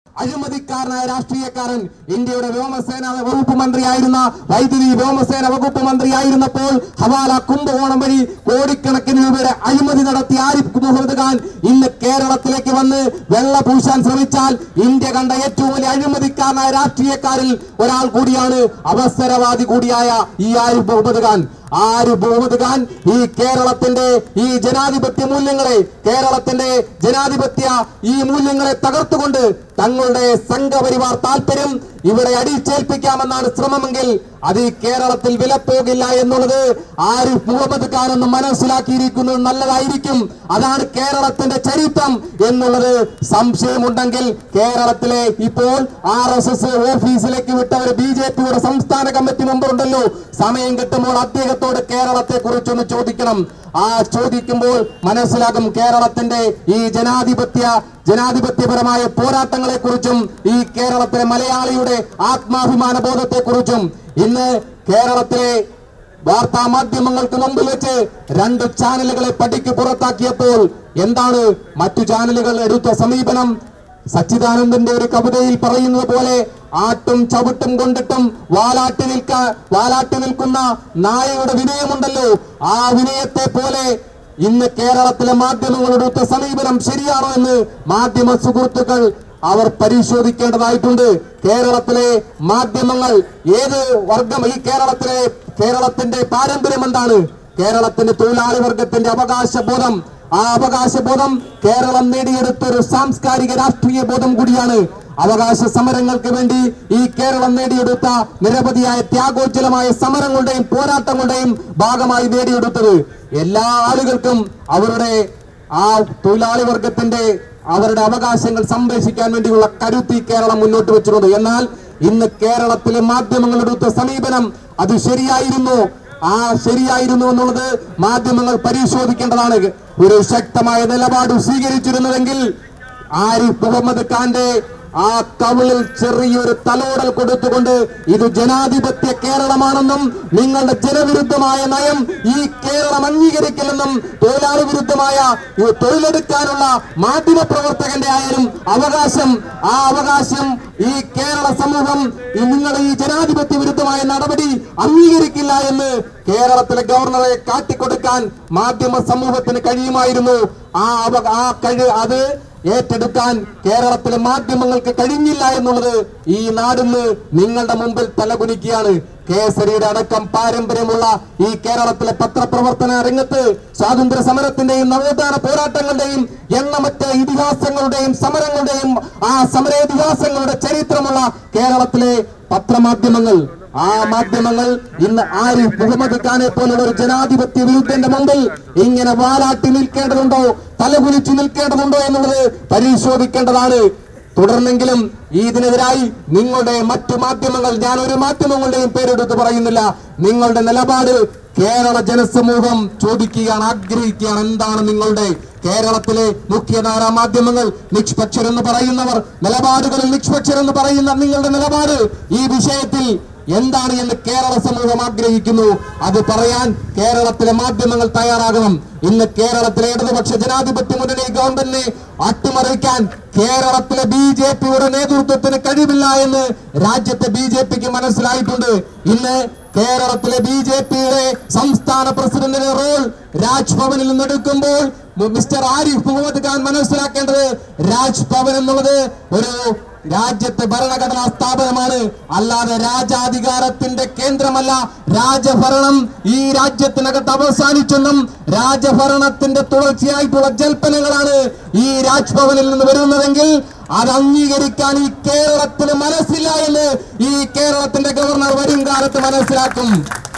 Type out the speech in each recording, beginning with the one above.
അഴിമതിക്കാരനായ രാഷ്ട്രീയക്കാരൻ ഇന്ത്യയുടെ വ്യോമസേന വകുപ്പ് മന്ത്രിയായിരുന്ന വൈദ്യുതി വ്യോമസേന വകുപ്പ് മന്ത്രിയായിരുന്നപ്പോൾ ഹവാല കുംഭകോണം വഴി കോടിക്കണക്കിന് രൂപയുടെ അഴിമതി നടത്തിയ ആരിഫ് മുഹമ്മദ് ഖാൻ ഇന്ന് കേരളത്തിലേക്ക് വന്ന് വെള്ള പൂശാൻ ശ്രമിച്ചാൽ ഇന്ത്യ കണ്ട ഏറ്റവും വലിയ അഴിമതിക്കാരനായ രാഷ്ട്രീയക്കാരിൽ ഒരാൾ കൂടിയാണ് അവസരവാദി കൂടിയായ ഈ ആരിഫ് മുഹമ്മദ് ഖാൻ ആര് മുഹമ്മദ് ഖാൻ ഈ കേരളത്തിന്റെ ഈ ജനാധിപത്യ മൂല്യങ്ങളെ കേരളത്തിന്റെ ജനാധിപത്യ ഈ മൂല്യങ്ങളെ തകർത്തുകൊണ്ട് തങ്ങളുടെ സംഘപരിവാർ താല്പര്യം ഇവിടെ അടിച്ചേൽപ്പിക്കാമെന്നാണ് ശ്രമമെങ്കിൽ അത് ഈ കേരളത്തിൽ വിലപ്പോകില്ല എന്നുള്ളത് ആരിഫ് മുഹമ്മദ് ഖാൻ എന്ന് മനസ്സിലാക്കിയിരിക്കുന്നത് നല്ലതായിരിക്കും അതാണ് കേരളത്തിന്റെ ചരിത്രം എന്നുള്ളത് സംശയമുണ്ടെങ്കിൽ കേരളത്തിലെ ഇപ്പോൾ ആർ എസ് എസ് ഓഫീസിലേക്ക് വിട്ട ഒരു ബി ജെ പിയുടെ സംസ്ഥാന കമ്മിറ്റി മെമ്പർ ഉണ്ടല്ലോ സമയം കിട്ടുമ്പോൾ അദ്ദേഹത്തോട് കേരളത്തെ കുറിച്ചൊന്ന് ചോദിക്കണം ആ ചോദിക്കുമ്പോൾ മനസ്സിലാകും കേരളത്തിന്റെ ഈ ജനാധിപത്യ ജനാധിപത്യപരമായ പോരാട്ടങ്ങളെ കുറിച്ചും ഈ കേരളത്തിലെ മലയാളിയുടെ ആത്മാഭിമാന ബോധത്തെ കുറിച്ചും ഇന്ന് കേരളത്തിലെ വാർത്താ മാധ്യമങ്ങൾക്ക് മുമ്പിൽ വെച്ച് രണ്ട് ചാനലുകളെ പടിക്ക് പുറത്താക്കിയപ്പോൾ എന്താണ് മറ്റു ചാനലുകൾ എടുത്ത സമീപനം സച്ചിദാനന്ദന്റെ ഒരു കവിതയിൽ പറയുന്നത് പോലെ ആട്ടും ചവിട്ടും കൊണ്ടിട്ടും വാലാട്ടി നിൽക്ക വാലാട്ടി നിൽക്കുന്ന നായയുടെ വിനയമുണ്ടല്ലോ ആ വിനയത്തെ പോലെ ഇന്ന് കേരളത്തിലെ മാധ്യമങ്ങൾ എടുത്ത സമീപനം ശരിയാണോ എന്ന് മാധ്യമ സുഹൃത്തുക്കൾ അവർ പരിശോധിക്കേണ്ടതായിട്ടുണ്ട് കേരളത്തിലെ മാധ്യമങ്ങൾ ഏത് വർഗം ഈ കേരളത്തിലെ കേരളത്തിന്റെ പാരമ്പര്യം എന്താണ് കേരളത്തിന്റെ തൊഴിലാളി വർഗത്തിന്റെ അവകാശ ബോധം ആ അവകാശ ബോധം കേരളം നേടിയെടുത്ത ഒരു സാംസ്കാരിക രാഷ്ട്രീയ ബോധം കൂടിയാണ് അവകാശ സമരങ്ങൾക്ക് വേണ്ടി ഈ കേരളം നേടിയെടുത്ത നിരവധിയായ ത്യാഗോജ്ജലമായ സമരങ്ങളുടെയും പോരാട്ടങ്ങളുടെയും ഭാഗമായി നേടിയെടുത്തത് എല്ലാ ആളുകൾക്കും അവരുടെ ആ തൊഴിലാളി വർഗത്തിന്റെ അവരുടെ അവകാശങ്ങൾ സംരക്ഷിക്കാൻ വേണ്ടിയുള്ള കരുത്തി കേരളം മുന്നോട്ട് വെച്ചിട്ടുണ്ട് എന്നാൽ ഇന്ന് കേരളത്തിലെ മാധ്യമങ്ങൾ എടുത്ത സമീപനം അത് ശരിയായിരുന്നു ആ ശരിയായിരുന്നു എന്നുള്ളത് മാധ്യമങ്ങൾ പരിശോധിക്കേണ്ടതാണ് ഒരു ശക്തമായ നിലപാട് സ്വീകരിച്ചിരുന്നതെങ്കിൽ ആരിഫ് മുഹമ്മദ് ഖാന്റെ ആ കവിളിൽ ചെറിയൊരു തലോടൽ കൊടുത്തുകൊണ്ട് ഇത് ജനാധിപത്യ കേരളമാണെന്നും നിങ്ങളുടെ ജനവിരുദ്ധമായ നയം ഈ കേരളം അംഗീകരിക്കില്ലെന്നും തൊഴിലാളി വിരുദ്ധമായ ഈ തൊഴിലെടുക്കാനുള്ള മാധ്യമ പ്രവർത്തകന്റെ ആയാലും അവകാശം ആ അവകാശം ഈ കേരള സമൂഹം ഈ നിങ്ങൾ ഈ ജനാധിപത്യ വിരുദ്ധമായ നടപടി അംഗീകരിക്കില്ല എന്ന് കേരളത്തിലെ ഗവർണറെ കാട്ടിക്കൊടുക്കാൻ മാധ്യമ സമൂഹത്തിന് കഴിയുമായിരുന്നു ആ അവ ആ കഴി അത് ഏറ്റെടുക്കാൻ കേരളത്തിലെ മാധ്യമങ്ങൾക്ക് കഴിഞ്ഞില്ല എന്നുള്ളത് ഈ നാടിന്ന് നിങ്ങളുടെ മുമ്പിൽ തലകുനിക്കുകയാണ് കേസരിയുടെ അടക്കം പാരമ്പര്യമുള്ള ഈ കേരളത്തിലെ പത്രപ്രവർത്തന രംഗത്ത് സ്വാതന്ത്ര്യ സമരത്തിന്റെയും നവോത്ഥാന പോരാട്ടങ്ങളുടെയും എണ്ണമറ്റ ഇതിഹാസങ്ങളുടെയും സമരങ്ങളുടെയും ആ സമരേതിഹാസങ്ങളുടെ ചരിത്രമുള്ള കേരളത്തിലെ പത്രമാധ്യമങ്ങൾ ആ മാധ്യമങ്ങൾ ഇന്ന് ആരിഫ് മുഹമ്മദ് ഖാനെ പോലുള്ള ഒരു ജനാധിപത്യ വിരുദ്ധന്റെ മുമ്പിൽ ഇങ്ങനെ വാലാട്ടി നിൽക്കേണ്ടതുണ്ടോ തലകുലിച്ചു നിൽക്കേണ്ടതുണ്ടോ എന്നുള്ളത് പരിശോധിക്കേണ്ടതാണ് തുടർന്നെങ്കിലും ഇതിനെതിരായി നിങ്ങളുടെ മറ്റു മാധ്യമങ്ങൾ ഞാൻ ഒരു മാധ്യമങ്ങളുടെയും പേരെടുത്ത് പറയുന്നില്ല നിങ്ങളുടെ നിലപാട് കേരള ജനസമൂഹം ചോദിക്കുകയാണ് ആഗ്രഹിക്കുകയാണ് എന്താണ് നിങ്ങളുടെ കേരളത്തിലെ മുഖ്യധാരാ മാധ്യമങ്ങൾ നിഷ്പക്ഷരെന്ന് പറയുന്നവർ നിലപാടുകളിൽ നിഷ്പക്ഷരെന്ന് പറയുന്ന നിങ്ങളുടെ നിലപാട് ഈ വിഷയത്തിൽ എന്താണ് എന്ന് കേരള സമൂഹം ആഗ്രഹിക്കുന്നു അത് പറയാൻ കേരളത്തിലെ മാധ്യമങ്ങൾ തയ്യാറാകണം ഇന്ന് കേരളത്തിലെ ഇടതുപക്ഷ ജനാധിപത്യ മുന്നണി ഗവൺമെന്റിനെ അട്ടിമറിക്കാൻ കേരളത്തിലെ ബി ജെ പിയുടെ നേതൃത്വത്തിന് കഴിവില്ല എന്ന് രാജ്യത്തെ ബി ജെ പിക്ക് മനസ്സിലായിട്ടുണ്ട് ഇന്ന് കേരളത്തിലെ ബി ജെ പിയുടെ സംസ്ഥാന പ്രസിഡന്റിന്റെ റോൾ രാജ്ഭവനിൽ നിന്നെടുക്കുമ്പോൾ മിസ്റ്റർ ആരിഫ് മുഹമ്മദ് ഖാൻ മനസ്സിലാക്കേണ്ടത് രാജ്ഭവൻ എന്നുള്ളത് ഒരു രാജ്യത്തെ ഭരണഘടനാ സ്ഥാപനമാണ് അല്ലാതെ രാജാധികാരത്തിന്റെ കേന്ദ്രമല്ല രാജഭരണം ഈ രാജ്യത്തിനകത്ത് അവസാനിച്ചെന്നും രാജഭരണത്തിന്റെ തുടർച്ചയായിട്ടുള്ള ജൽപ്പനങ്ങളാണ് ഈ രാജ്ഭവനിൽ നിന്ന് വരുന്നതെങ്കിൽ അത് അംഗീകരിക്കാൻ ഈ കേരളത്തിന് മനസ്സില്ല എന്ന് ഈ കേരളത്തിന്റെ ഗവർണർ വരും കാലത്ത് മനസ്സിലാക്കും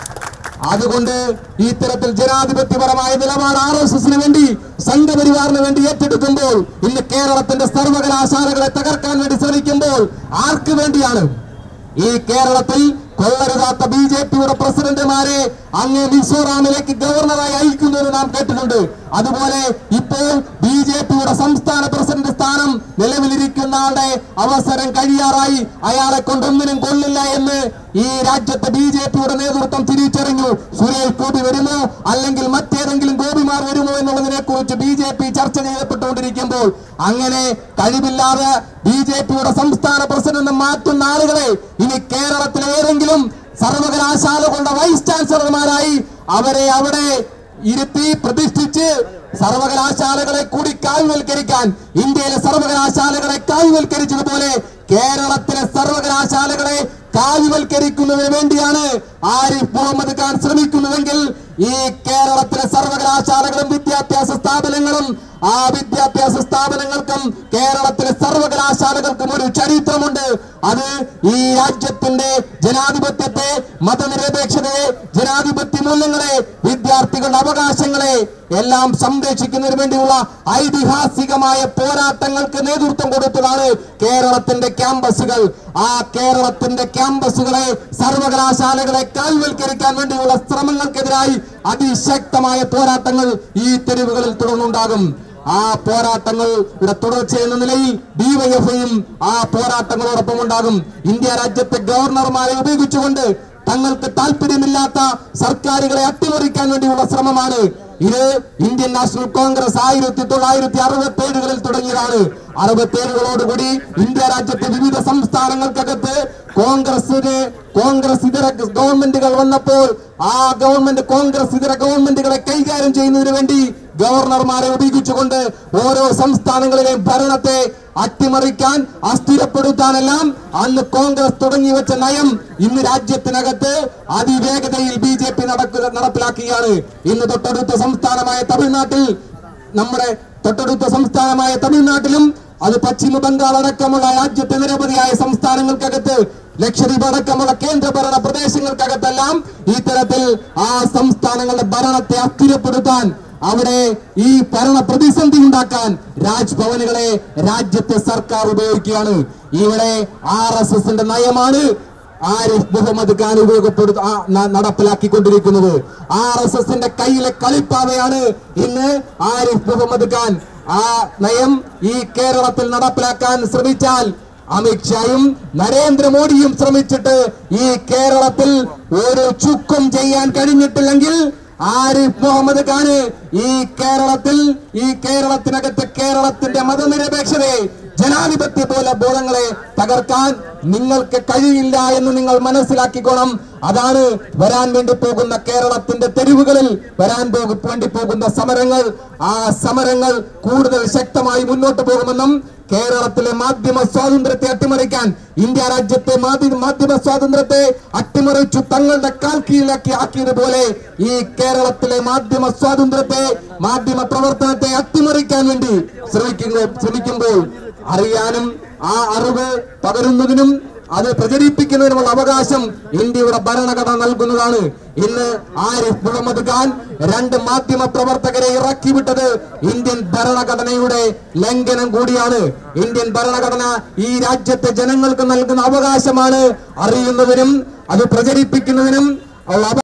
അതുകൊണ്ട് ഈ തരത്തിൽ ജനാധിപത്യപരമായ നിലപാട് ആർ എസ് എസിന് വേണ്ടി സംഘപരിവാറിന് വേണ്ടി ഏറ്റെടുക്കുമ്പോൾ ഇന്ന് കേരളത്തിന്റെ സർവകലാശാലകളെ തകർക്കാൻ വേണ്ടി ശ്രമിക്കുമ്പോൾ ആർക്ക് വേണ്ടിയാണ് ഈ കേരളത്തിൽ കൊള്ളരുതാത്ത ബി ജെ പിയുടെ പ്രസിഡന്റുമാരെ അങ്ങ് മിസോറാമിലേക്ക് ഗവർണറായി അയക്കുന്നത് നാം കേട്ടിട്ടുണ്ട് അതുപോലെ ഇപ്പോൾ ബി ജെ പിയുടെ സംസ്ഥാന പ്രസിഡന്റ് സ്ഥാനം നിലവിലിരിക്കുന്ന ആളുടെ അവസരം കഴിയാറായി അയാളെ കൊണ്ടൊന്നിനും കൊള്ളില്ല എന്ന് ഈ രാജ്യത്തെ ബി ജെ പിയുടെ നേതൃത്വം തിരിച്ചറിഞ്ഞു സുരേഷ് ഗോപി വരുമോ അല്ലെങ്കിൽ മറ്റേതെങ്കിലും ഗോപിമാർ വരുമോ എന്നുള്ളതിനെ കുറിച്ച് ബി ജെ പി ചർച്ച ചെയ്യപ്പെട്ടുകൊണ്ടിരിക്കുമ്പോൾ അങ്ങനെ കഴിവില്ലാതെ ബി ജെ പിയുടെ സംസ്ഥാന പ്രസിഡന്റ് മാറ്റുന്ന ആളുകളെ ഇനി കേരളത്തിലെ ഏതെങ്കിലും സർവകലാശാലകളുടെ വൈസ് ചാൻസലർമാരായി അവരെ അവിടെ ഇരുത്തി പ്രതിഷ്ഠിച്ച് സർവകലാശാലകളെ കൂടി കായ്വൽക്കരിക്കാൻ ഇന്ത്യയിലെ സർവകലാശാലകളെ കായ്വൽക്കരിച്ചതുപോലെ കേരളത്തിലെ സർവകലാശാലകളെ കായ്വൽക്കരിക്കുന്നതിന് വേണ്ടിയാണ് ആരിഫ് മുഹമ്മദ് ഖാൻ ശ്രമിക്കുന്നതെങ്കിൽ ഈ കേരളത്തിലെ സർവകലാശാലകളും വിദ്യാഭ്യാസ സ്ഥാപനങ്ങളും ആ വിദ്യാഭ്യാസ സ്ഥാപനങ്ങൾക്കും കേരളത്തിലെ സർവകലാശാലകൾക്കും ഒരു ചരിത്രമുണ്ട് അത് ഈ രാജ്യത്തിന്റെ ജനാധിപത്യത്തെ മതനിരപേക്ഷതയെ ജനാധിപത്യ മൂല്യങ്ങളെ വിദ്യാർത്ഥികളുടെ അവകാശങ്ങളെ എല്ലാം സംരക്ഷിക്കുന്നതിന് വേണ്ടിയുള്ള ഐതിഹാസികമായ പോരാട്ടങ്ങൾക്ക് നേതൃത്വം കൊടുത്തതാണ് കേരളത്തിന്റെ ക്യാമ്പസുകൾ ആ കേരളത്തിന്റെ ക്യാമ്പസുകളെ സർവകലാശാലകളെ കാൽവൽക്കരിക്കാൻ വേണ്ടിയുള്ള ശ്രമങ്ങൾക്കെതിരായി അതിശക്തമായ പോരാട്ടങ്ങൾ ഈ തെരുവുകളിൽ തുടർന്നുണ്ടാകും ആ പോരാട്ടങ്ങളുടെ തുടർച്ച എന്ന നിലയിൽ ഡിവൈഎഫ്ഐയും ആ പോരാട്ടങ്ങളോടൊപ്പം ഉണ്ടാകും ഇന്ത്യ രാജ്യത്തെ ഗവർണർമാരെ ഉപയോഗിച്ചുകൊണ്ട് തങ്ങൾക്ക് താല്പര്യമില്ലാത്ത സർക്കാരുകളെ അട്ടിമറിക്കാൻ വേണ്ടിയുള്ള ശ്രമമാണ് ഇത് ഇന്ത്യൻ നാഷണൽ കോൺഗ്രസ് ആയിരത്തി തൊള്ളായിരത്തി അറുപത്തി ഏഴുകളിൽ തുടങ്ങിയതാണ് അറുപത്തി ഏഴുകളോടുകൂടി ഇന്ത്യ രാജ്യത്തെ വിവിധ സംസ്ഥാനങ്ങൾക്കകത്ത് കോൺഗ്രസിന് കോൺഗ്രസ് ഇതര ഗവൺമെന്റുകൾ വന്നപ്പോൾ ആ ഗവൺമെന്റ് കോൺഗ്രസ് ഇതര ഗവൺമെന്റുകളെ കൈകാര്യം ചെയ്യുന്നതിന് വേണ്ടി ഗവർണർമാരെ ഉപയോഗിച്ചുകൊണ്ട് ഓരോ സംസ്ഥാനങ്ങളിലെയും ഭരണത്തെ അട്ടിമറിക്കാൻ അസ്ഥിരപ്പെടുത്താനെല്ലാം അന്ന് കോൺഗ്രസ് തുടങ്ങി വെച്ച നയം ഇന്ന് രാജ്യത്തിനകത്ത് അതിവേഗതയിൽ ബി ജെ പി നടപ്പിലാക്കുകയാണ് ഇന്ന് തൊട്ടടുത്ത സംസ്ഥാനമായ തമിഴ്നാട്ടിൽ നമ്മുടെ തൊട്ടടുത്ത സംസ്ഥാനമായ തമിഴ്നാട്ടിലും അത് പശ്ചിമ ബംഗാൾ അടക്കമുള്ള രാജ്യത്തെ നിരവധിയായ സംസ്ഥാനങ്ങൾക്കകത്ത് ലക്ഷദ്വീപ് അടക്കമുള്ള കേന്ദ്രഭരണ പ്രദേശങ്ങൾക്കകത്തെല്ലാം ഇത്തരത്തിൽ ആ സംസ്ഥാനങ്ങളുടെ ഭരണത്തെ അസ്ഥിരപ്പെടുത്താൻ അവിടെ ഈ ഭരണ പ്രതിസന്ധി ഉണ്ടാക്കാൻ രാജ്ഭവനുകളെ രാജ്യത്തെ സർക്കാർ ഉപയോഗിക്കുകയാണ് ഇവിടെ ആർ എസ് എസിന്റെ നയമാണ് ആരിഫ് മുഹമ്മദ് ഖാൻ ഉപയോഗപ്പെടുത്ത ആ, ന- നടപ്പിലാക്കിക്കൊണ്ടിരിക്കുന്നത് ആർ എസ് എസിന്റെ കയ്യിലെ കളിപ്പാവയാണ് ഇന്ന് ആരിഫ് മുഹമ്മദ് ഖാൻ ആ നയം ഈ കേരളത്തിൽ നടപ്പിലാക്കാൻ ശ്രമിച്ചാൽ അമിത്ഷായും നരേന്ദ്രമോദിയും ശ്രമിച്ചിട്ട് ഈ കേരളത്തിൽ ഒരു ചുക്കും ചെയ്യാൻ കഴിഞ്ഞിട്ടില്ലെങ്കിൽ ആരിഫ് മുഹമ്മദ് ഖാന് ഈ കേരളത്തിൽ ഈ കേരളത്തിനകത്ത് കേരളത്തിന്റെ മതനിരപേക്ഷതയെ ജനാധിപത്യ പോലെ ബോധങ്ങളെ തകർക്കാൻ നിങ്ങൾക്ക് കഴിയില്ല എന്ന് നിങ്ങൾ മനസ്സിലാക്കിക്കോണം അതാണ് വരാൻ വേണ്ടി പോകുന്ന കേരളത്തിന്റെ തെരുവുകളിൽ വരാൻ പോകു വേണ്ടി പോകുന്ന സമരങ്ങൾ ആ സമരങ്ങൾ കൂടുതൽ ശക്തമായി മുന്നോട്ട് പോകുമെന്നും കേരളത്തിലെ മാധ്യമ സ്വാതന്ത്ര്യത്തെ അട്ടിമറിക്കാൻ ഇന്ത്യ രാജ്യത്തെ മാധ്യ- മാധ്യമ സ്വാതന്ത്ര്യത്തെ അട്ടിമറിച്ചു തങ്ങളുടെ കാൽ കീഴിലാക്കി ആക്കിയതുപോലെ ഈ കേരളത്തിലെ മാധ്യമ സ്വാതന്ത്ര്യത്തെ മാധ്യമ പ്രവർത്തനത്തെ അട്ടിമറിക്കാൻ വേണ്ടി ശ്രമിക്കുക ശ്രമിക്കുമ്പോൾ അറിയാനും ആ അറിവ് പകരുന്നതിനും അത് പ്രചരിപ്പിക്കുന്നതിനുമുള്ള അവകാശം ഇന്ത്യയുടെ ഭരണഘടന നൽകുന്നതാണ് ഇന്ന് ആരിഫ് മുഹമ്മദ് ഖാൻ രണ്ട് മാധ്യമ പ്രവർത്തകരെ ഇറക്കിവിട്ടത് ഇന്ത്യൻ ഭരണഘടനയുടെ ലംഘനം കൂടിയാണ് ഇന്ത്യൻ ഭരണഘടന ഈ രാജ്യത്തെ ജനങ്ങൾക്ക് നൽകുന്ന അവകാശമാണ് അറിയുന്നതിനും അത് പ്രചരിപ്പിക്കുന്നതിനും ഉള്ള അവ-